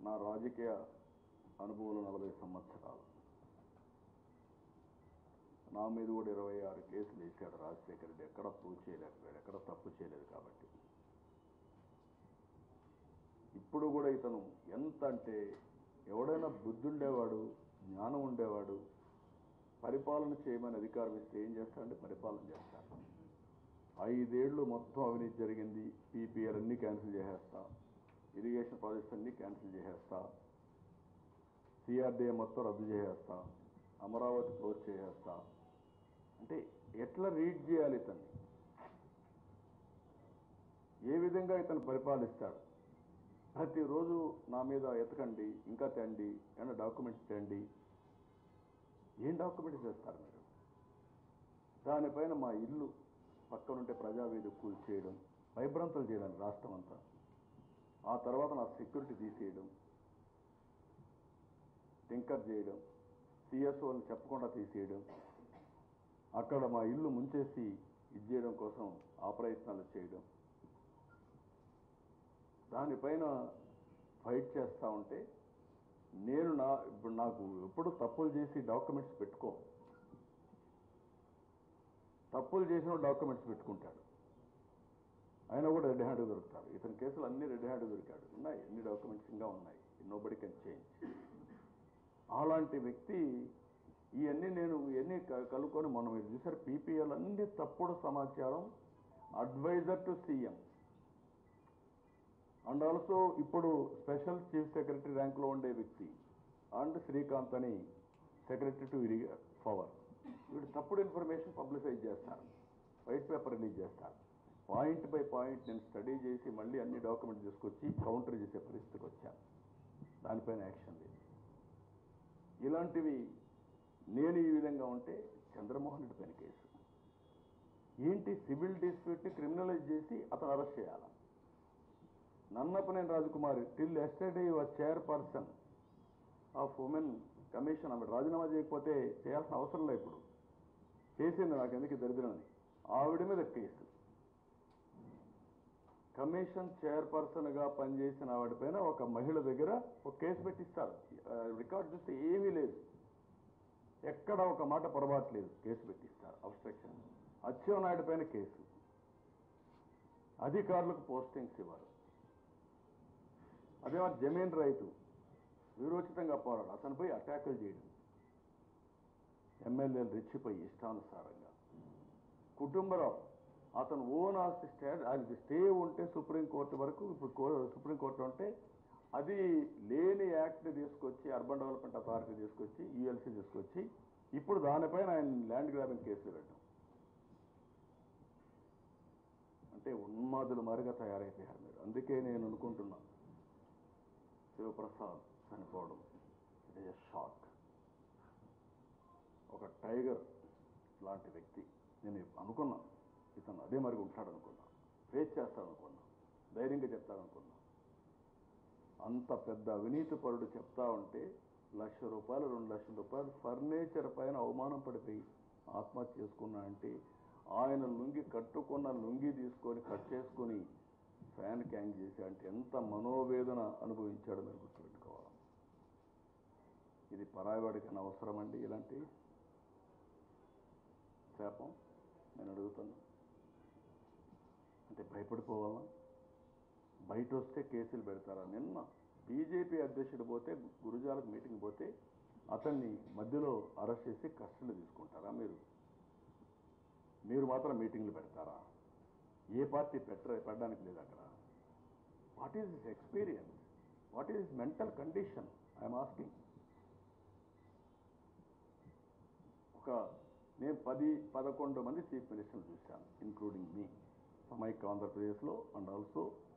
నా రాజకీయ అనుభవం నలభై సంవత్సరాలు నా మీద కూడా ఇరవై ఆరు కేసులు వేశాడు రాజశేఖర రెడ్డి ఎక్కడ ప్రూవ్ చేయలేకపోయాడు ఎక్కడ తప్పు చేయలేదు కాబట్టి ఇప్పుడు కూడా ఇతను ఎంత అంటే ఎవడైనా బుద్ధి ఉండేవాడు జ్ఞానం ఉండేవాడు పరిపాలన చేయమని అధికారం ఇస్తే ఏం చేస్తాడంటే పరిపాలన చేస్తాడు ఐదేళ్లు మొత్తం అవినీతి జరిగింది పీపీఆర్ అన్ని క్యాన్సిల్ చేసేస్తా ఇరిగేషన్ ప్రాజెక్ట్స్ అన్ని క్యాన్సిల్ చేసేస్తా సిఆర్డీఏ మొత్తం రద్దు చేసేస్తా అమరావతి క్లోజ్ చేసేస్తా అంటే ఎట్లా రీడ్ చేయాలి ఇతన్ని ఏ విధంగా ఇతను పరిపాలిస్తాడు ప్రతిరోజు నా మీద ఎతకండి ఇంకా తెండి ఏమన్నా డాక్యుమెంట్స్ తెండి ఏం డాక్యుమెంట్స్ చేస్తారు మీరు దానిపైన మా ఇల్లు పక్కనుంటే ప్రజావేది కూల్ చేయడం భయభ్రాంతులు చేయడం రాష్ట్రం అంతా ఆ తర్వాత నా సెక్యూరిటీ తీసేయడం టింకర్ చేయడం సిఎస్ఓని చెప్పకుండా తీసేయడం అక్కడ మా ఇల్లు ముంచేసి ఇది చేయడం కోసం ఆ ప్రయత్నాలు చేయడం దానిపైన ఫైట్ చేస్తా ఉంటే నేను నా ఇప్పుడు నాకు ఎప్పుడు తప్పులు చేసి డాక్యుమెంట్స్ పెట్టుకో తప్పులు చేసిన డాక్యుమెంట్స్ పెట్టుకుంటాడు ఆయన కూడా రెడ్ హ్యాండ్ దొరుకుతారు ఇతని కేసులు అన్ని రెడ్ హ్యాండ్ దొరికాడు ఉన్నాయి ఎన్ని డాక్యుమెంట్స్ ఇంకా ఉన్నాయి నో బడి కెన్ చేంజ్ అలాంటి వ్యక్తి ఇవన్నీ నేను ఇవన్నీ క- కలుపుకొని మనం మీరు చూసారు పీపీఎల్ అన్ని తప్పుడు సమాచారం advisor to CM and also ఇప్పుడు స్పెషల్ చీఫ్ సెక్రటరీ ర్యాంక్లో ఉండే వ్యక్తి అండ్ శ్రీకాంత్ అని సెక్రటరీ టు పవర్ వీడు తప్పుడు ఇన్ఫర్మేషన్ పబ్లిసైజ్ చేస్తారు వైట్ పేపర్ రిలీజ్ చేస్తారు పాయింట్ బై పాయింట్ నేను స్టడీ చేసి మళ్ళీ అన్ని డాక్యుమెంట్ తీసుకొచ్చి కౌంటర్ చేసే పరిస్థితికి వచ్చాను దానిపైన యాక్షన్ లేదు ఇలాంటివి నేను ఈ విధంగా ఉంటే చంద్రమోహన్ రెడ్డి పైన కేసు ఏంటి సివిల్ డిస్ప్యూట్ని క్రిమినలైజ్ చేసి అతను అరెస్ట్ చేయాలి Nannapaneni Rajakumari till yesterday your chairperson of women commission ఆమె రాజీనామా చేయకపోతే చేయాల్సిన అవసరం లేదు ఇప్పుడు చేసింది నాకు ఎందుకు దరిద్రమని ఆవిడ మీద కేసు కమిషన్ చైర్పర్సన్గా పనిచేసిన ఆవిడపైన ఒక మహిళ దగ్గర ఒక కేసు పెట్టిస్తారు ఆ, రికార్డు చూస్తే ఏమీ లేదు ఎక్కడ ఒక మాట పొరపాటు లేదు కేసు పెట్టిస్తారు అబ్స్ట్రక్షన్ అచ్చెన్నాయుడు పైన కేసు అధికారులకు పోస్టింగ్స్ ఇవ్వరు అదేమో జమీన్ రైతు విరోచితంగా పోరాడు అతనిపై అటాకులు చేయడం ఎమ్మెల్యేలు రెచ్చిపోయి ఇష్టానుసారంగా కుటుంబరావు అతను ఓన్ ఆస్తి స్టే అది స్టే ఉంటే సుప్రీంకోర్టు వరకు ఇప్పుడు కో- సుప్రీంకోర్టు ఉంటే అది లేని యాక్ట్ని తీసుకొచ్చి అర్బన్ డెవలప్మెంట్ అథారిటీ తీసుకొచ్చి యూఎల్సీ తీసుకొచ్చి ఇప్పుడు దానిపైన ఆయన ల్యాండ్ గ్రాబింగ్ కేసులు పెట్టడం అంటే ఉన్మాదులు మరుగా తయారైపోయారు మీరు అందుకే నేను అనుకుంటున్నా శివప్రసాద్ చనిపోవడం ఇట్ ఈస్ షాక్ ఒక టైగర్ లాంటి వ్యక్తి నేను అనుకున్నా ఇతను అదే మరి ఉంటాడు అనుకున్నా ఫేస్ చేస్తాడు అనుకున్నా ధైర్యంగా చెప్తాడు అనుకున్నా అంత పెద్ద అవినీతి పరుడు చెప్తా ఉంటే లక్ష రూపాయలు రెండు లక్షల రూపాయలు ఫర్నిచర్ పైన అవమానం పడిపోయి ఆత్మహత్య చేసుకున్నా అంటే ఆయన లుంగి కట్టుకున్న లుంగి తీసుకొని కట్ చేసుకొని ఫ్యాన్ క్యాంగ్ చేసి అంటే ఎంత మనోవేదన అనుభవించాడో మీరు గుర్తుపెట్టుకోవాలి ఇది పరాయవాడికి అవసరం అండి ఇలాంటి శాపం నేను అడుగుతాను అంటే భయపడిపోవాలా బయట వస్తే కేసులు పెడతారా నిన్న బీజేపీ అధ్యక్షుడు పోతే గురుజాలకు మీటింగ్ పోతే అతన్ని మధ్యలో అరెస్ట్ చేసి కస్టడీ తీసుకుంటారా మీరు మీరు మాత్రం మీటింగ్లు పెడతారా ఏ పార్టీ పెట్ట పెట్టడానికి లేదు అక్కడ what is his experience what is mental condition I'm asking ఒక నేను పది పదకొండు మంది చీఫ్ మినిస్టర్లు చూశాను ఇన్క్లూడింగ్ మీ సమైక్ ఆంధ్రప్రదేశ్లో అండ్ ఆల్సో